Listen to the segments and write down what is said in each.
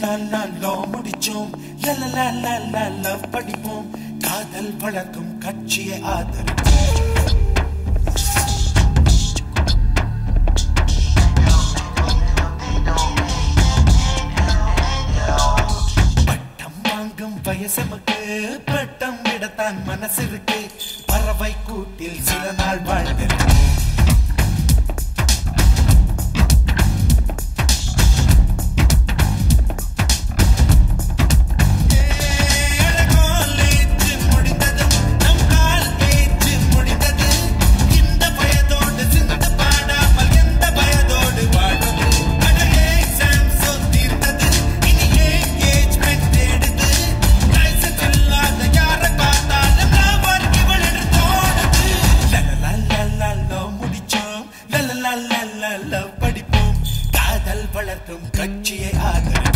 லா லா low முடிச்சோம் லா லா லா லா லா love படிப்போம் காதல் வளர்க்கும் கட்சியை ஆதரிப்போம் பட்டம் வாங்கும் வயசமக்கு பட்டம் விடத்தான் மனசு இருக்கு பறவை கூட்டில் சில நாள் வாழ்ந்திருக்கு காலேஜ் முடிந்ததும் நம் கால் ஏஜ் முடிந்தது இந்த பயதோடு சிந்து பாடாமல் எந்த பயதோடு வாழ்வது அடலே எக்ஸாம்ஸ் தீர்ந்தது இனி என்கேஜ்மெண்ட் தேடுது லைசன்ஸ் இல்லாத யாரை பார்த்தாலும் நான் இவள் என்று தோணுது லலலலலலோ முடிச்சோம் லலலலலலோ படிப்போம் காதல் வளர்க்கும் கட்சியை ஆதரிப்போம்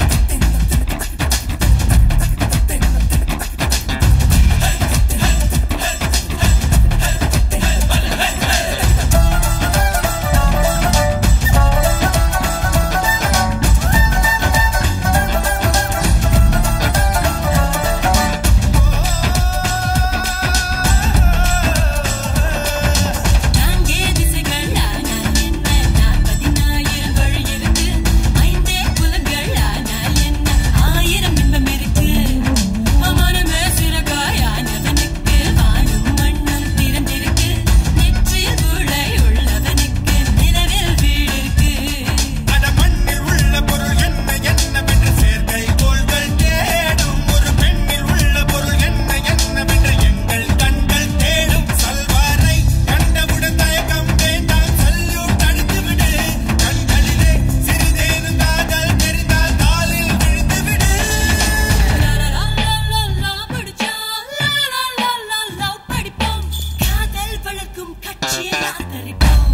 நான்கே திசைகள் ஆனால் என்ன நான் பதினாயிரம் வழி இருக்கு ஐந்தே புலங்கள் ஆனால் என்ன ஆயிரம் இன்பம் இருக்கு மனமே சிறகாயானவனுக்கு வாழும் மண்ணும் திறந்திருக்கு நெற்றியில் குழை உள்ளவனுக்கு நிலவில் வீடு இருக்கு அட மண்ணில் உள்ள பொருள் என்ன என்னவென்று சேர்க்கை கோள்கள் தேடும் ஒரு பெண்ணில் உள்ள பொருள் என்ன என்னவென்று எங்கள் கண்கள் தேடும் சல்வாரை கண்டவுடன் தயக்கம் வேண்டாம் சல்யூட் அடித்து விடு கண்களிலே சிறிதேனும் காதல் தெரிந்தால் காலில் விழுந்து விடு படிப்போம் காதல் வளர்க்கும் கட்சியை ஆதரிப்போம்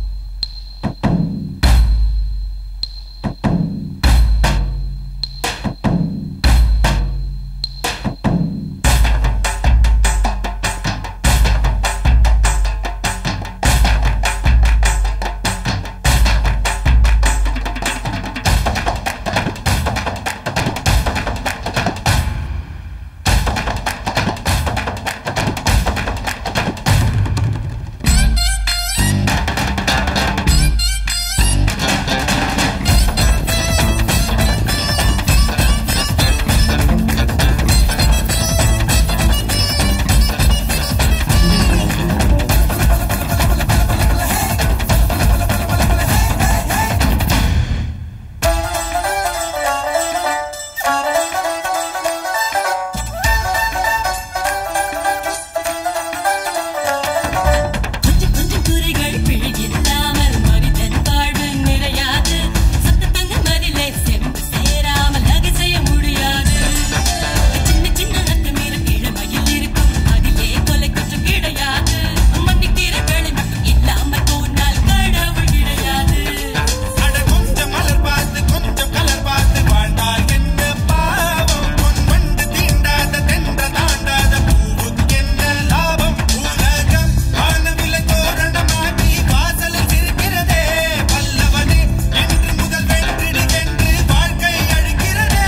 கொஞ்சம் கொஞ்சம் குறைகள் பிழை இல்லாமல் மனிதன் வாழ்வு நிறையாது சத்தத்தங்க மதிலே செம்பு சேராமல் நகை செய்ய முடியாது சின்ன சின்ன அத்துமீற கிழமையில் இருக்கும் அதிலே கொலை குற்றம் கிடையாது மன்னிக்கிற வேலை மட்டும் இல்லாமல் போனால் கடவுள் கிடையாது அட கொஞ்சம் மலர் பார்த்து கொஞ்சம் கலர் பார்த்து வாழ்ந்தால் என்ன பாவம் பொன் வண்டு தீண்டாத தென்ற தாண்டாத பூவுக்கு என்ன லாபம் உலகம் வானவிலை தோரணமாகி வாசலில் இருக்கிறதே வல்லவனே என்று முதல் வெற்றிடு என்று வாழ்க்கை அழிக்கிறதே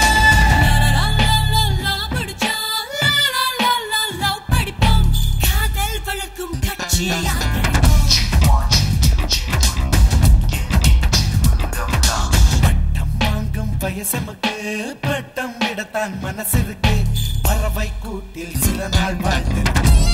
படிப்போம் காதல் வளர்க்கும் கட்சியை ஆதரிப்போம் பட்டம் வாங்கும் வயசமக்கு பட்டம் விடத்தான் மனசு இருக்கு பறவை கூட்டில் சில நாள் வாழ்ந்திருக்கு